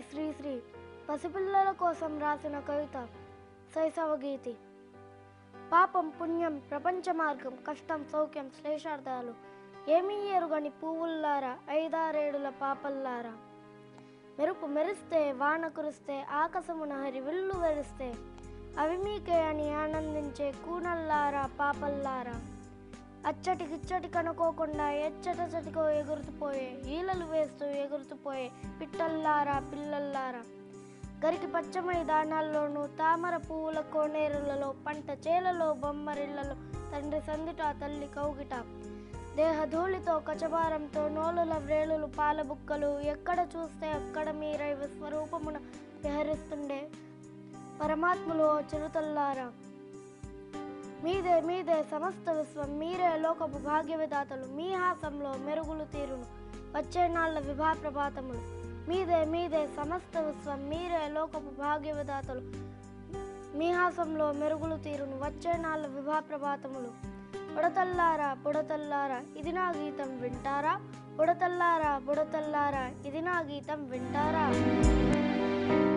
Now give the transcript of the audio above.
శ్రీశ్రీ పసిపిల్లల కోసం రాసిన కవిత శైశవ గీతి పాపం పుణ్యం ప్రపంచ మార్గం కష్టం సౌఖ్యం శ్లేషార్థాలు ఏమీ ఎరుగని పువ్వుల్లారా ఐదారేడుల పాపల్లారా మెరుపు మెరిస్తే వాన కురిస్తే ఆకాశమున హరి విల్లు వెరిస్తే అవి మీకే అని ఆనందించే కూనల్లారా పాపల్లారా అచ్చటికిచ్చటి కనుకోకుండా ఎచ్చట చటికో ఎగురుతుపోయే ఈలలు వేస్తూ ఎగురుతుపోయే పిట్టల్లారా పిల్లల్లారా గరికి పచ్చ మైదానాల్లోనూ తామర పువ్వుల కోనేరులలో పంట చేలలో బొమ్మరిళ్లలో తండ్రి సందిట తల్లి కౌగిట దేహధూళితో కచబారంతో నోలుల వ్రేలులు పాలబుక్కలు ఎక్కడ చూస్తే అక్కడ మీరై విశ్వరూపమున విహరిస్తుండే పరమాత్ములు ఓ చిరుతల్లారా మీదే మీదే సమస్త విశ్వం మీరే లోకపు భాగ్య విధాతలు మీ హాసంలో మెరుగులు తీరును వచ్చే నాళ్ళ విభా ప్రభాతములు మీదే మీదే సమస్త విశ్వం మీరే లోకపు భాగ్య విధాతలు మీ హాసంలో మెరుగులు తీరును వచ్చే నాళ్ళ విభా ప్రభాతములు బుడతల్లారా బుడతల్లారా ఇది నా గీతం వింటారా బుడతల్లారా బుడతల్లారా ఇది నా గీతం వింటారా